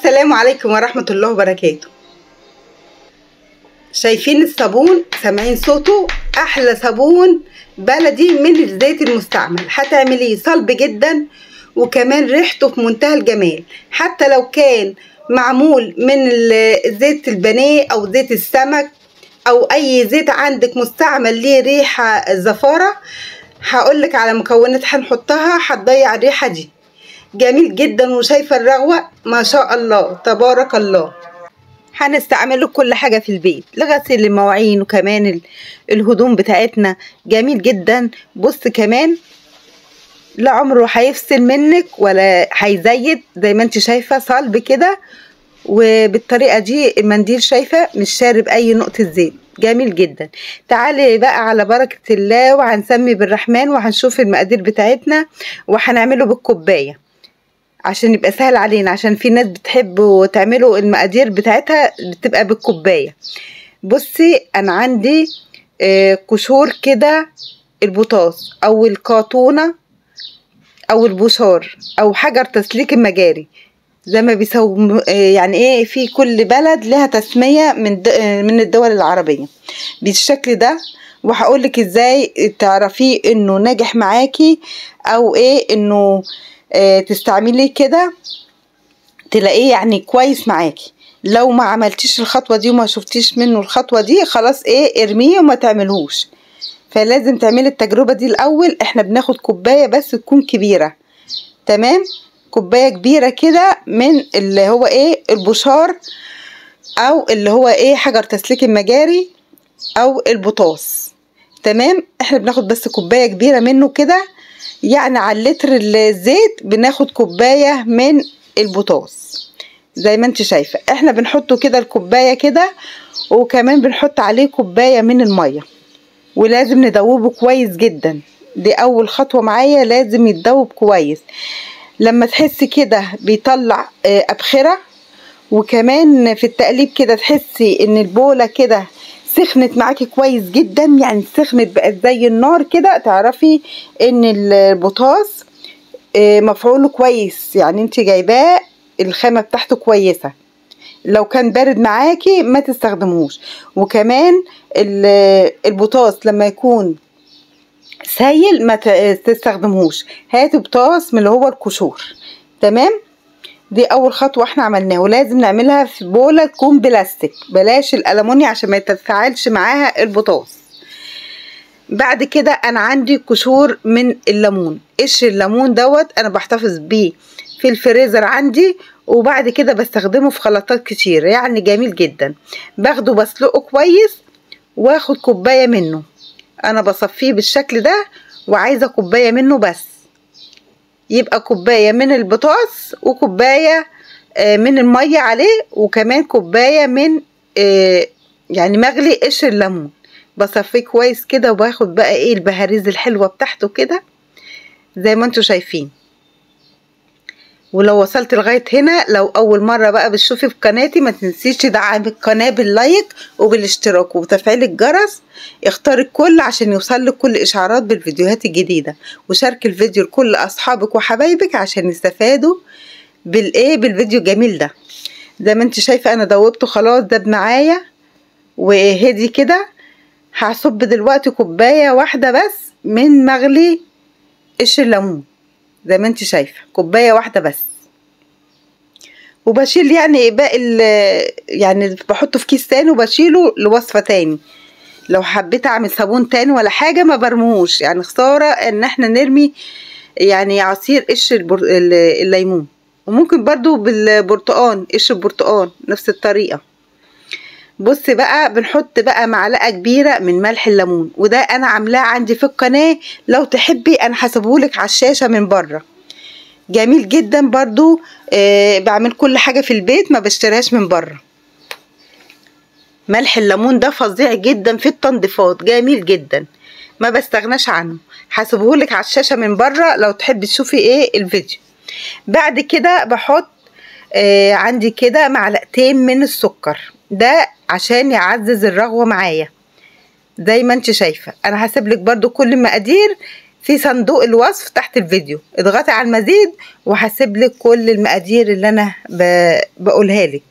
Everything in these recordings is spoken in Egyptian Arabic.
السلام عليكم ورحمة الله وبركاته شايفين الصابون سامعين صوته احلى صابون بلدي من الزيت المستعمل هتعمليه صلب جدا وكمان ريحته في منتهى الجمال حتى لو كان معمول من ال- زيت البانيه او زيت السمك او اي زيت عندك مستعمل ليه ريحة زفارة هقولك على مكونات هنحطها هتضيع الريحة دي جميل جدا وشايفة الرغوة ما شاء الله تبارك الله هنستعمله كل حاجة في البيت لغسيل المواعين وكمان ال- الهدوم بتاعتنا جميل جدا بص كمان لا عمره هيفصل منك ولا هيزيد زي ما انت شايفة صلب كده وبالطريقة دي المنديل شايفة مش شارب أي نقطة زيت جميل جدا تعالي بقى على بركة الله وهنسمي بالرحمن وهنشوف المقادير بتاعتنا وهنعمله بالكوباية عشان يبقى سهل علينا عشان في ناس بتحب تعملوا المقادير بتاعتها بتبقى بالكوباية بصي أنا عندي آه، قشور كده البوتاص أو القاطونة أو البوشار أو حجر تسليك المجاري زي ما بيسموا يعني ايه في كل بلد لها تسمية من د... من الدول العربية بالشكل ده وهقول لك ازاي تعرفيه انه ناجح معاكي او ايه انه اه تستعمليه كده تلاقيه يعني كويس معاكي لو ما عملتيش الخطوة دي وما شفتيش منه الخطوة دي خلاص ايه ارميه وما تعملهوش فلازم تعملي التجربة دي الاول احنا بناخد كوباية بس تكون كبيرة تمام كوبايه كبيره كده من اللي هو ايه البشار او اللي هو ايه حجر تسليك المجاري او البطاس تمام احنا بناخد بس كوبايه كبيره منه كده يعني على اللتر الزيت بناخد كوبايه من البطاس زي ما انت شايفه احنا بنحطه كده الكوبايه كده وكمان بنحط عليه كوبايه من الميه ولازم ندوبه كويس جدا دي اول خطوه معايا لازم يتدوب كويس لما تحسي كده بيطلع آه، أبخرة وكمان في التقليب كده تحسي ان البولة كده سخنت معاكي كويس جدا يعني سخنت بقت زي النار كده تعرفي ان البوتاص آه، مفعوله كويس يعني انت جايباه الخامة بتاعته كويسة لو كان بارد معاكي ما تستخدموش وكمان ال- البوتاص لما يكون سايل ما ت- تستخدمهوش هاتي بطاس من اللي هو القشور تمام دي اول خطوه احنا عملناها ولازم نعملها في بوله تكون بلاستيك بلاش الالومنيا عشان ما يتفاعلش معاها البطاس بعد كده انا عندي قشور من الليمون قشر الليمون دوت انا بحتفظ بيه في الفريزر عندي وبعد كده بستخدمه في خلطات كتير يعني جميل جدا باخده بسلقه كويس واخد كوبايه منه انا بصفيه بالشكل ده وعايزه كوبايه منه بس يبقى كوبايه من البطاطس وكوبايه آه، من الميه عليه وكمان كوبايه من آه، يعني مغلي قشر الليمون بصفيه كويس كده وباخد بقى ايه البهاريز الحلوه بتاعته كده زي ما انتوا شايفين ولو وصلت لغايه هنا لو اول مره بقى بتشوفي في قناتي ما تنسيش تدعمي القناه باللايك وبالاشتراك وبتفعيل الجرس اختاري الكل عشان يوصلك كل اشعارات بالفيديوهات الجديده وشاركي الفيديو لكل اصحابك وحبايبك عشان يستفادوا بالايه بالفيديو الجميل ده زي ما انت شايفه انا دوبته خلاص داب معايا وهدي كده هصب دلوقتي كوبايه واحده بس من مغلي قشر الليمون زي ما انت شايفه كوبايه واحده بس وبشيل يعني باقي ال- يعني بحطه في كيس تاني وبشيله لوصفه تاني لو حبيت اعمل صابون تاني ولا حاجه ما برموش يعني خساره ان احنا نرمي يعني عصير قشر البر... ال- الليمون وممكن برضو بالبرتقان قشر البرتقان نفس الطريقه بص بقى بنحط بقى معلقه كبيره من ملح الليمون وده انا عاملاه عندي في القناه لو تحبي انا هسيبهولك على الشاشه من بره جميل جدا برضو آه بعمل كل حاجه في البيت ما بشتريهاش من بره ملح الليمون ده فظيع جدا في التنظيفات جميل جدا ما بستغناش عنه هسيبهولك على الشاشه من بره لو تحبي تشوفي ايه الفيديو بعد كده بحط آه عندي كده معلقتين من السكر ده عشان يعزز الرغوه معايا زي ما انت شايفه انا هسيب لك برضو كل المقادير في صندوق الوصف تحت الفيديو اضغطي على المزيد وهسيب لك كل المقادير اللي انا بقولها لك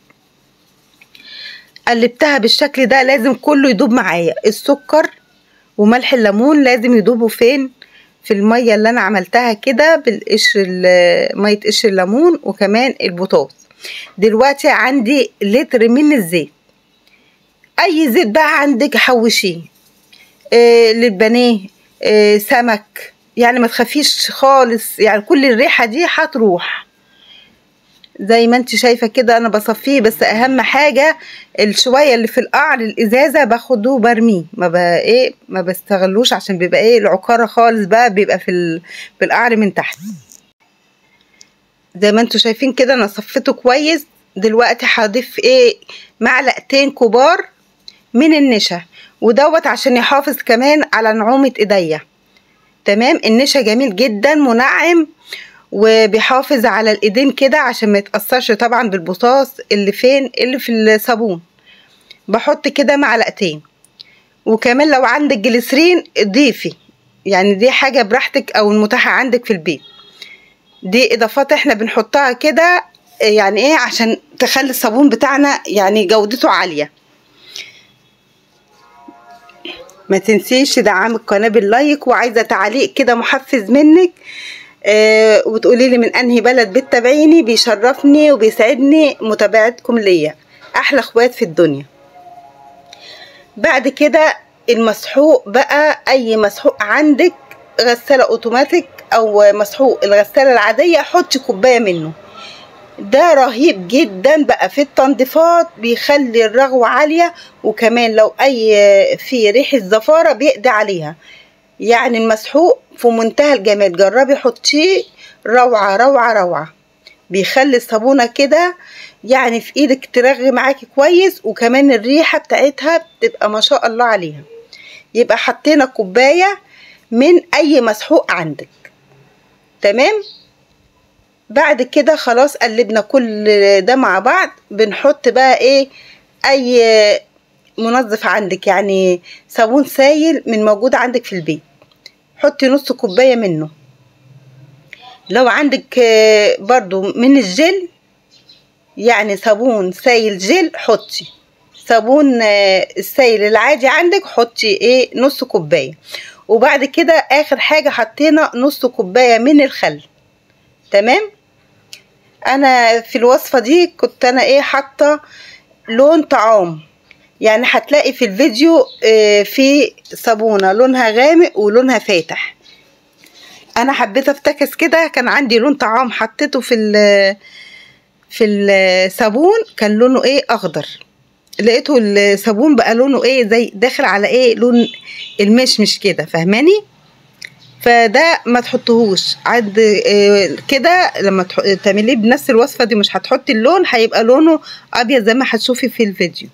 قلبتها بالشكل ده لازم كله يدوب معايا السكر وملح الليمون لازم يدوبوا فين في الميه اللي انا عملتها كده بالقشر ميه قشر الليمون وكمان البطاطس دلوقتي عندي لتر من الزيت اي زيت بقى عندك حوشيه آه للبانيه آه سمك يعني ما تخافيش خالص يعني كل الريحه دي هتروح زي ما انت شايفه كده انا بصفيه بس اهم حاجه الشويه اللي في القعر الازازه باخده وبرميه ما بقى ايه ما بستغلوش عشان بيبقى ايه العكاره خالص بقى بيبقى في في القعر من تحت زي ما انتوا شايفين كده انا صفيته كويس دلوقتي هضيف ايه معلقتين كبار من النشا ودوت عشان يحافظ كمان على نعومه ايديا تمام النشا جميل جدا منعم وبيحافظ على الايدين كده عشان ما يتاثرش طبعا بالبصاص اللي فين اللي في الصابون بحط كده معلقتين وكمان لو عندك جليسرين ضيفي يعني دي حاجه براحتك او المتاحه عندك في البيت دي اضافات احنا بنحطها كده يعني ايه عشان تخلي الصابون بتاعنا يعني جودته عاليه ما تنسيش دعم القناه باللايك وعايزه تعليق كده محفز منك آه وتقولي لي من انهي بلد بتتابعيني بيشرفني وبيسعدني متابعتكم ليا احلى اخوات في الدنيا بعد كده المسحوق بقى اي مسحوق عندك غسالة اوتوماتيك او مسحوق الغسالة العادية حطي كوباية منه ده رهيب جدا بقى في التنظيفات بيخلي الرغوة عالية وكمان لو اي في ريحة زفارة بيقضي عليها يعني المسحوق في منتهى الجمال جربي حطيه روعة روعة روعة بيخلي الصابونة كده يعني في ايدك ترغي معاكي كويس وكمان الريحة بتاعتها بتبقى ما شاء الله عليها يبقى حطينا كوباية من اي مسحوق عندك تمام بعد كده خلاص قلبنا كل ده مع بعض بنحط بقى ايه اي منظف عندك يعني صابون سايل من موجود عندك في البيت حطي نص كوباية منه لو عندك برضو من الجل يعني صابون سايل جل حطي صابون السايل العادي عندك حطي ايه نص كوباية وبعد كده اخر حاجة حطينا نص كوباية من الخل تمام انا في الوصفة دي كنت انا ايه حاطة لون طعام يعني هتلاقي في الفيديو في صابونة لونها غامق ولونها فاتح انا حبيت افتكس كده كان عندي لون طعام حطيته في في الصابون كان لونه ايه اخضر لقيته الصابون بقى لونه ايه زي داخل على ايه لون المشمش كده فاهماني فده ما تحطهوش عد إيه كده لما تعمليه بنفس الوصفه دي مش هتحطي اللون هيبقى لونه ابيض زي ما هتشوفي في الفيديو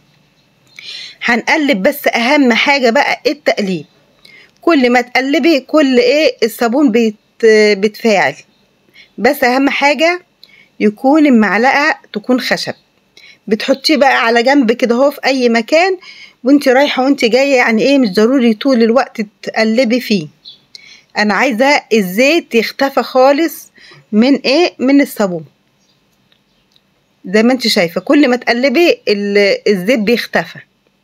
هنقلب بس اهم حاجه بقى التقليب كل ما تقلبي كل ايه الصابون بيت بتفاعل بس اهم حاجه يكون المعلقه تكون خشب بتحطيه بقى على جنب كده اهو في اي مكان وانت رايحه وانت جايه يعني ايه مش ضروري طول الوقت تقلبي فيه انا عايزه الزيت يختفى خالص من ايه من الصابون زي ما انت شايفه كل ما تقلبي الزيت بيختفى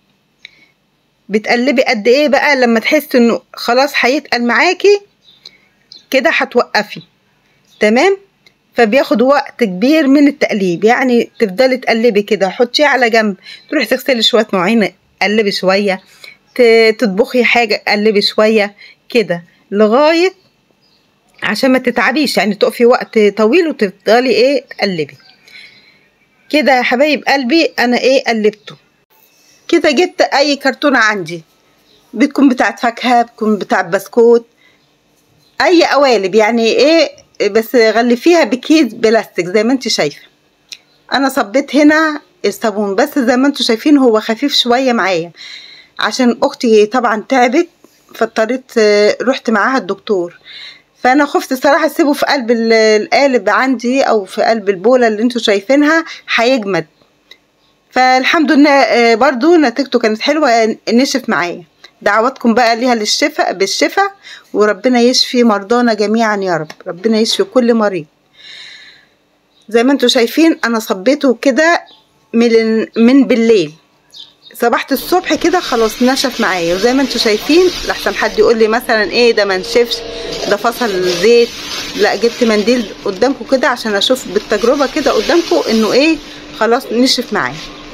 بتقلبي قد ايه بقى لما تحسي انه خلاص هيتقل معاكي كده هتوقفي تمام فبياخد وقت كبير من التقليب يعني تفضلي تقلبي كده حطيه على جنب تروحي تغسلي شويه مواعين قلبي شويه تطبخي حاجه قلبي شويه كده لغايه عشان ما تتعبيش يعني تقفي وقت طويل وتفضلي ايه تقلبي كده يا حبايب قلبي انا ايه قلبته كده جبت اي كرتونه عندي بتكون بتاعت فاكهه بتكون بتاعت بسكوت اي قوالب يعني ايه بس غلفيها بكيس بلاستيك زي ما انت شايفه انا صبيت هنا الصابون بس زي ما انتم شايفين هو خفيف شويه معايا عشان اختي طبعا تعبت فاضطريت رحت معاها الدكتور فانا خفت صراحه اسيبه في قلب القالب عندي او في قلب البوله اللي انتم شايفينها هيجمد فالحمد لله برضو نتيجته كانت حلوه نشف معايا دعواتكم بقى ليها للشفاء بالشفاء وربنا يشفي مرضانا جميعا يا رب ربنا يشفي كل مريض زي ما انتم شايفين انا صبيته كده من من بالليل صبحت الصبح كده خلاص نشف معايا وزي ما انتم شايفين لحسن حد يقول لي مثلا ايه ده ما نشفش ده فصل زيت لا جبت منديل قدامكم كده عشان اشوف بالتجربه كده قدامكم انه ايه خلاص نشف معايا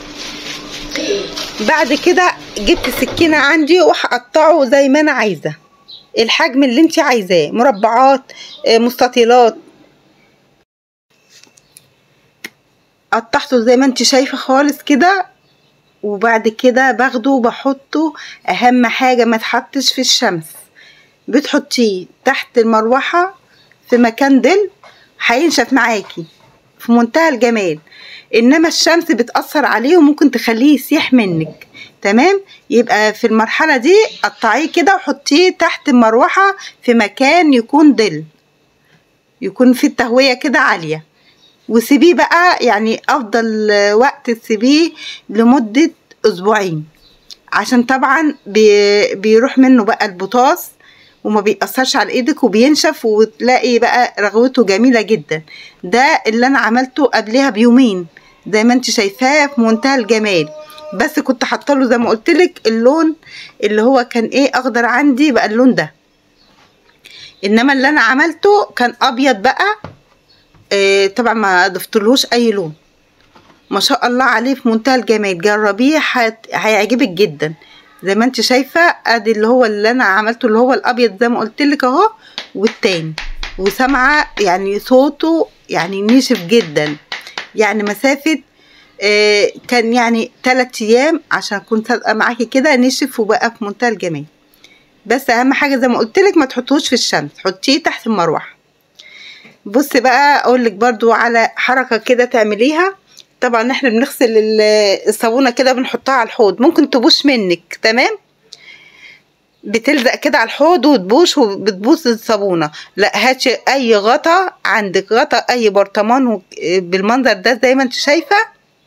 بعد كده جبت سكينه عندي وهقطعه زي ما انا عايزه الحجم اللي انت عايزاه مربعات مستطيلات قطعته زي ما انت شايفه خالص كده وبعد كده باخده وبحطه اهم حاجه ما تحطش في الشمس بتحطيه تحت المروحه في مكان ظل هينشف معاكي في منتهى الجمال انما الشمس بتاثر عليه وممكن تخليه يسيح منك تمام يبقى في المرحله دي قطعيه كده وحطيه تحت المروحه في مكان يكون ظل يكون فيه التهويه كده عاليه وسيبيه بقى يعني افضل وقت تسيبيه لمده اسبوعين عشان طبعا بي بيروح منه بقى البطاس وما بيأثرش على ايدك وبينشف وتلاقي بقى رغوته جميله جدا ده اللي انا عملته قبلها بيومين زي ما انت شايفاه في منتهى الجمال بس كنت حاطه له زي ما قلت لك اللون اللي هو كان ايه اخضر عندي بقى اللون ده انما اللي انا عملته كان ابيض بقى إيه طبعا ما ضفتلهوش اي لون ما شاء الله عليه في منتهى الجمال جربيه هيعجبك جدا زي ما انت شايفه ادي اللي هو اللي انا عملته اللي هو الابيض زي ما قلت لك اهو والتاني وسامعه يعني صوته يعني نشف جدا يعني مسافه آه كان يعني تلات ايام عشان اكون صادقه معاكي كده نشف وبقى في منتهى الجمال بس اهم حاجه زي ما قلت لك ما تحطوش في الشمس حطيه تحت المروحه بصي بقى اقول لك برضو على حركه كده تعمليها طبعا احنا بنغسل الصابونه كده بنحطها على الحوض ممكن تبوش منك تمام بتلزق كده على الحوض وتبوش وبتبوظ الصابونه لا هاتي اي غطا عندك غطا اي برطمان بالمنظر ده زي ما انت شايفه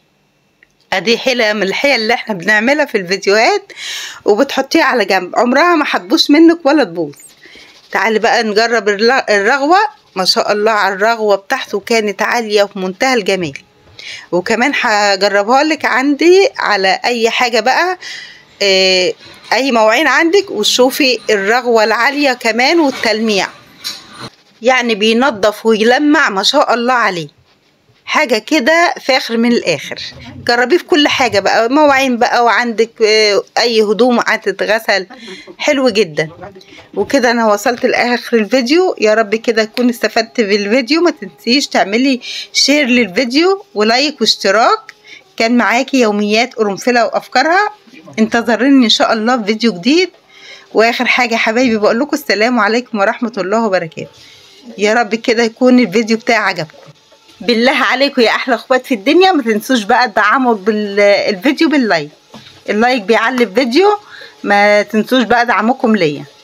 ادي حيله من الحيل اللي احنا بنعملها في الفيديوهات وبتحطيها على جنب عمرها ما هتبوش منك ولا تبوظ تعالي بقى نجرب الرغوه ما شاء الله على الرغوه بتاعته كانت عاليه وفي منتهى الجمال وكمان هجربها لك عندي على اي حاجه بقى اه اي مواعين عندك وتشوفي الرغوه العاليه كمان والتلميع يعني بينظف ويلمع ما شاء الله عليه حاجة كده فاخر من الآخر جربيه في كل حاجة بقى مواعين بقى وعندك أي هدوم هتتغسل حلو جدا وكده أنا وصلت لآخر الفيديو يا رب كده تكون استفدت بالفيديو ما تنسيش تعملي شير للفيديو ولايك واشتراك كان معاكي يوميات قرنفلة وأفكارها انتظروني إن شاء الله في فيديو جديد وآخر حاجة يا حبايبي بقول لكم السلام عليكم ورحمة الله وبركاته يا رب كده يكون الفيديو بتاعي عجبكم بالله عليكم يا احلى اخوات في الدنيا ما تنسوش بقى تدعموا بالفيديو باللايك اللايك بيعلي الفيديو ما تنسوش بقى دعمكم ليا